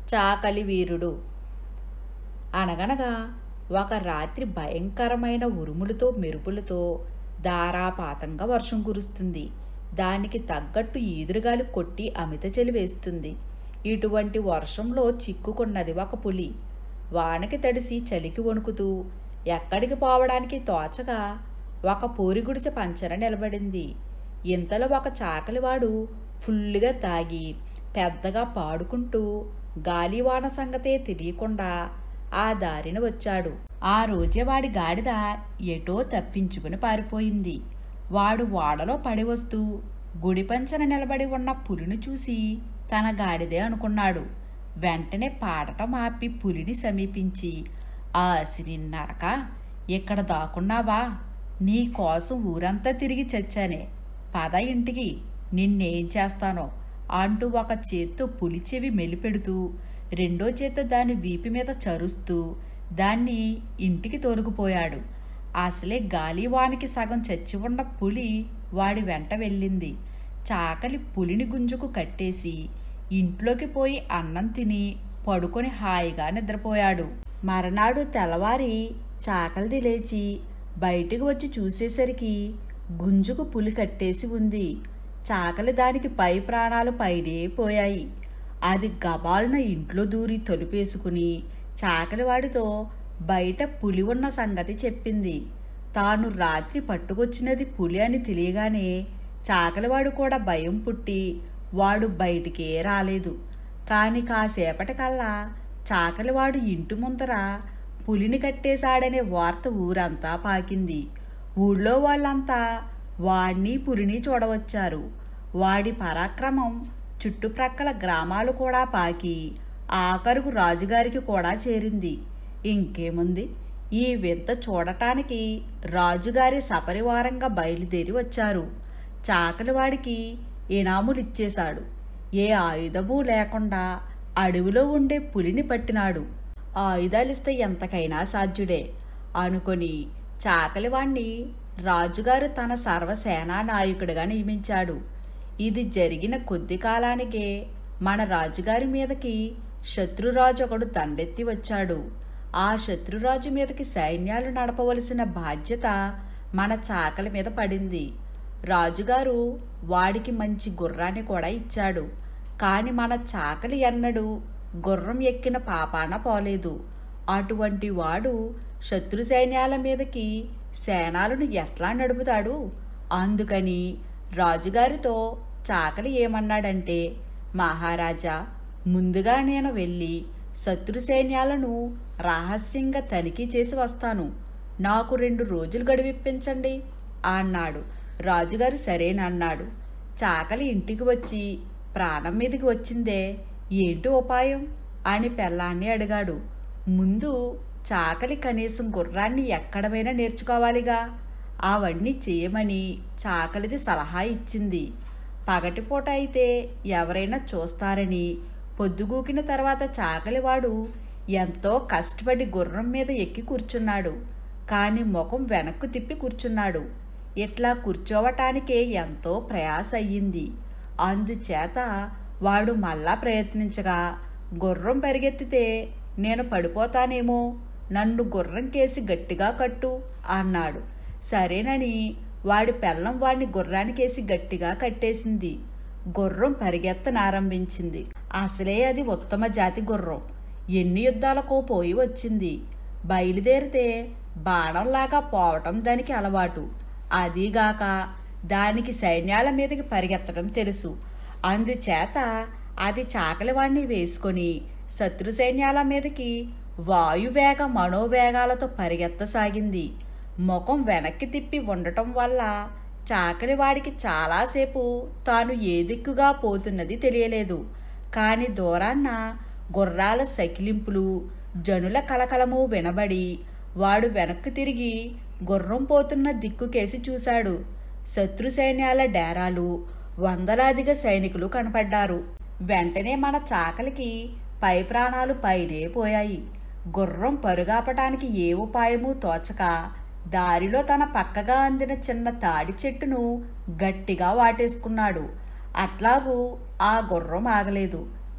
చాకలి వీరుడు అనగనగా ఒక రాత్రి భయంకరమైన ఉరుములతో మెరుపులతో ధారాపాతంగా వర్షం కురుస్తుంది దానికి తగ్గట్టు ఈదురుగాలి కొట్టి అమిత చలి వేస్తుంది ఇటువంటి వర్షంలో చిక్కుకున్నది ఒక పులి వానకి తడిసి చలికి వణుకుతూ ఎక్కడికి పోవడానికి తోచగా ఒక పూరిగుడిసె పంచన నిలబడింది ఇంతలో ఒక చాకలివాడు ఫుల్లుగా తాగి పెద్దగా పాడుకుంటూ గాలివాన సంగతే తెలియకుండా ఆ దారిన వచ్చాడు ఆ రోజే వాడి గాడిద ఎటో తప్పించుకుని పారిపోయింది వాడు వాడలో పడి వస్తూ గుడి పంచన నిలబడి ఉన్న పులిని చూసి తన గాడిదే అనుకున్నాడు వెంటనే పాడటం ఆపి పులిని సమీపించి ఆ నరక ఇక్కడ దాక్కున్నావా నీ కోసం ఊరంతా తిరిగి చచ్చానే పద ఇంటికి నిన్నేం చేస్తానో అంటూ ఒక చేత్తో పులి చెవి మెలిపెడుతూ రెండో చేత్తో దాని వీపు మీద చరుస్తూ దాన్ని ఇంటికి తోలుకుపోయాడు అసలే గాలివానికి సగం చచ్చి ఉన్న పులి వాడి వెంట వెళ్ళింది చాకలి పులిని గుంజుకు కట్టేసి ఇంట్లోకి పోయి అన్నం తిని పడుకొని హాయిగా నిద్రపోయాడు మరనాడు తెల్లవారి చాకలిది లేచి బయటికి వచ్చి చూసేసరికి గుంజుకు పులి కట్టేసి ఉంది చాకలి దానికి పై ప్రాణాలు పైనే పోయాయి అది గబాలున ఇంట్లో దూరి తలుపేసుకుని చాకలివాడితో బయట పులి ఉన్న సంగతి చెప్పింది తాను రాత్రి పట్టుకొచ్చినది పులి అని తెలియగానే చాకలివాడు కూడా భయం పుట్టి వాడు బయటికే రాలేదు కాని కాసేపటికల్లా చాకలివాడు ఇంటి ముందర పులిని కట్టేశాడనే వార్త ఊరంతా పాకింది ఊళ్ళో వాళ్ళంతా వాడిని పులిని చూడవచ్చారు వాడి పరాక్రమం చుట్టుప్రక్కల గ్రామాలు కూడా పాకి ఆఖరుకు రాజుగారికి కూడా చేరింది ఇంకేముంది ఈ వింత చూడటానికి రాజుగారి సపరివారంగా బయలుదేరి వచ్చారు చాకలివాడికి ఇనాములిచ్చేశాడు ఏ ఆయుధము లేకుండా అడవిలో ఉండే పులిని పట్టినాడు ఆయుధాలిస్తే ఎంతకైనా సాధ్యుడే అనుకొని చాకలివాణ్ణి రాజుగారు తన సర్వసేనా నాయకుడిగా నియమించాడు ఇది జరిగిన కొద్ది కాలానికే మన రాజుగారి మీదకి శత్రురాజు ఒకడు దండెత్తి వచ్చాడు ఆ శత్రురాజు మీదకి సైన్యాలు నడపవలసిన బాధ్యత మన చాకలి మీద పడింది రాజుగారు వాడికి మంచి గుర్రాన్ని కూడా ఇచ్చాడు కాని మన చాకలి ఎన్నడు గుర్రం ఎక్కిన పాపాన పోలేదు అటువంటి వాడు శత్రు సైన్యాల మీదకి సేనాలను ఎట్లా నడుపుతాడు అందుకని రాజుగారితో చాకలి ఏమన్నాడంటే మహారాజా ముందుగా నేను వెళ్ళి శత్రు సైన్యాలను రహస్యంగా తనిఖీ చేసి వస్తాను నాకు రెండు రోజులు గడివిప్పించండి అన్నాడు రాజుగారు సరేనన్నాడు చాకలి ఇంటికి వచ్చి ప్రాణం మీదకి వచ్చిందే ఏంటి ఉపాయం అని పెళ్ళాన్ని అడిగాడు ముందు చాకలి కనీసం గుర్రాన్ని ఎక్కడమైనా నేర్చుకోవాలిగా అవన్నీ చేయమని చాకలిది సలహా ఇచ్చింది పగటిపూట అయితే ఎవరైనా చూస్తారని పొద్దుగూకిన తర్వాత చాకలివాడు ఎంతో కష్టపడి గుర్రం మీద ఎక్కి కూర్చున్నాడు కాని ముఖం వెనక్కు తిప్పి కూర్చున్నాడు ఇట్లా కూర్చోవటానికే ఎంతో ప్రయాస అయ్యింది అందుచేత వాడు మళ్ళా ప్రయత్నించగా గుర్రం పరిగెత్తితే నేను పడిపోతానేమో నన్ను గుర్రం కేసి గట్టిగా కట్టు అన్నాడు సరేనని వాడి పెళ్ళం వాడిని గుర్రానికేసి గట్టిగా కట్టేసింది గుర్రం పరిగెత్తనారంభించింది అసలే అది ఉత్తమ జాతి గుర్రం ఎన్ని యుద్ధాలకో పోయి వచ్చింది బయలుదేరితే బాణంలాగా పోవటం దానికి అలవాటు అదీగాక దానికి సైన్యాల మీదకి పరిగెత్తడం తెలుసు అందుచేత అది చాకలివాణ్ణి వేసుకొని శత్రు సైన్యాల మీదకి వాయువేగ మనోవేగాలతో పరిగెత్తసాగింది ముఖం వెనక్కి తిప్పి ఉండటం వల్ల చాకలివాడికి చాలాసేపు తాను ఏ దిక్కుగా పోతున్నది తెలియలేదు కాని దూరాన్న గుర్రాల సకిలింపులు జనుల కలకలము వినబడి వాడు వెనక్కి తిరిగి గుర్రం పోతున్న దిక్కుకేసి చూశాడు శత్రు సైన్యాల డేరాలు వందలాదిగా సైనికులు కనపడ్డారు వెంటనే మన చాకలికి పై ప్రాణాలు పైనే పోయాయి గుర్రం పరుగాపటానికి ఏ ఉపాయమూ తోచక దారిలో తన పక్కగా అందిన చిన్న తాడి చెట్టును గట్టిగా వాటేసుకున్నాడు అట్లాగూ ఆ గుర్రం ఆగలేదు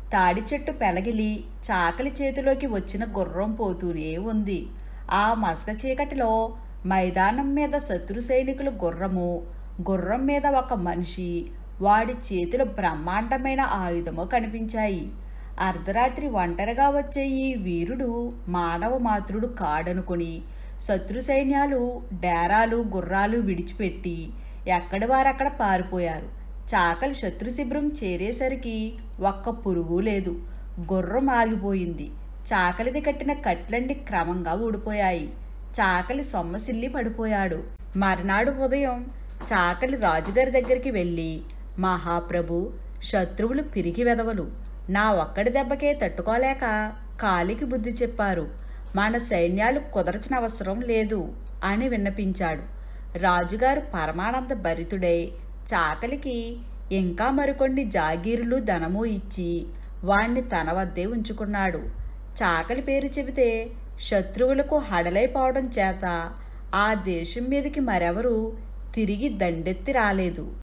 తాడి చెట్టు పెలగిలి చాకలి చేతిలోకి వచ్చిన గుర్రం పోతూనే ఉంది ఆ మసక చీకటిలో మైదానం మీద శత్రు సైనికుల గుర్రము గుర్రం మీద ఒక మనిషి వాడి చేతిలో బ్రహ్మాండమైన ఆయుధము కనిపించాయి అర్ధరాత్రి ఒంటరిగా వచ్చే ఈ వీరుడు మానవ మాతృడు కాడనుకొని శత్రు సైన్యాలు డేరాలు గుర్రాలు విడిచిపెట్టి ఎక్కడి వారక్కడ పారిపోయారు చాకలి శత్రు శిబిరం చేరేసరికి ఒక్క పురుగు లేదు గుర్రం ఆగిపోయింది చాకలిది కట్టిన కట్లన్నీ క్రమంగా ఊడిపోయాయి చాకలి సొమ్మసిల్లి పడిపోయాడు మర్నాడు ఉదయం చాకలి రాజుగారి దగ్గరికి వెళ్ళి మహాప్రభు శత్రువులు పిరికి వెదవలు నా ఒక్కడి దెబ్బకే తట్టుకోలేక కాలికి బుద్ధి చెప్పారు మన సైన్యాలు కుదరచిన అవసరం లేదు అని విన్నపించాడు రాజుగారు పరమానంద భరితుడై చాకలికి ఇంకా మరికొన్ని జాగీరులు ధనము ఇచ్చి వాణ్ణి తన వద్దే ఉంచుకున్నాడు చాకలి పేరు చెబితే శత్రువులకు హడలైపోవడం చేత ఆ దేశం మీదకి మరెవరూ తిరిగి దండెత్తి రాలేదు